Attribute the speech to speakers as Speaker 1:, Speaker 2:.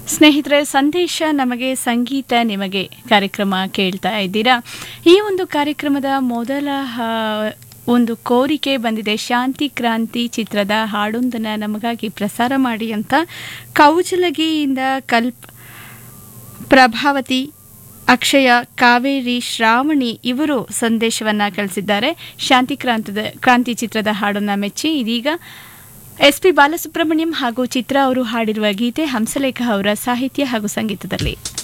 Speaker 1: ಸ್ನೇಹಿತರೆ ಸಂದೇಶ ನಮಗೆ ಸಂಗೀತ ನಿಮಗೆ ಕಾರ್ಯಕ್ರಮ ಕೇಳ್ತಾ ಇದ್ದೀರಾ ಈ ಒಂದು ಕಾರ್ಯಕ್ರಮದ ಮೊದಲ ಆ, ಒಂದು ಕೋರಿಕೆ ಬಂದಿದೆ ಶಾಂತಿ ಕ್ರಾಂತಿ ಚಿತ್ರದ ಹಾಡೊಂದನ್ನು ನಮಗಾಗಿ ಪ್ರಸಾರ ಮಾಡಿ ಅಂತ ಕೌಜಲಗಿಯಿಂದ ಕಲ್ಪ್ ಪ್ರಭಾವತಿ ಅಕ್ಷಯ ಕಾವೇರಿ ಶ್ರಾವಣಿ ಇವರು ಸಂದೇಶವನ್ನ ಕಳಿಸಿದ್ದಾರೆ ಶಾಂತಿ ಕ್ರಾಂತದ ಕ್ರಾಂತಿ ಚಿತ್ರದ ಹಾಡನ್ನ ಮೆಚ್ಚಿ ಇದೀಗ ಎಸ್ ಪಿ ಬಾಲಸುಬ್ರಹ್ಮಣ್ಯಂ ಹಾಗೂ ಚಿತ್ರ ಅವರು ಹಾಡಿರುವ ಗೀತೆ ಹಂಸಲೇಖ ಅವರ ಸಾಹಿತ್ಯ ಹಾಗೂ ಸಂಗೀತದಲ್ಲಿ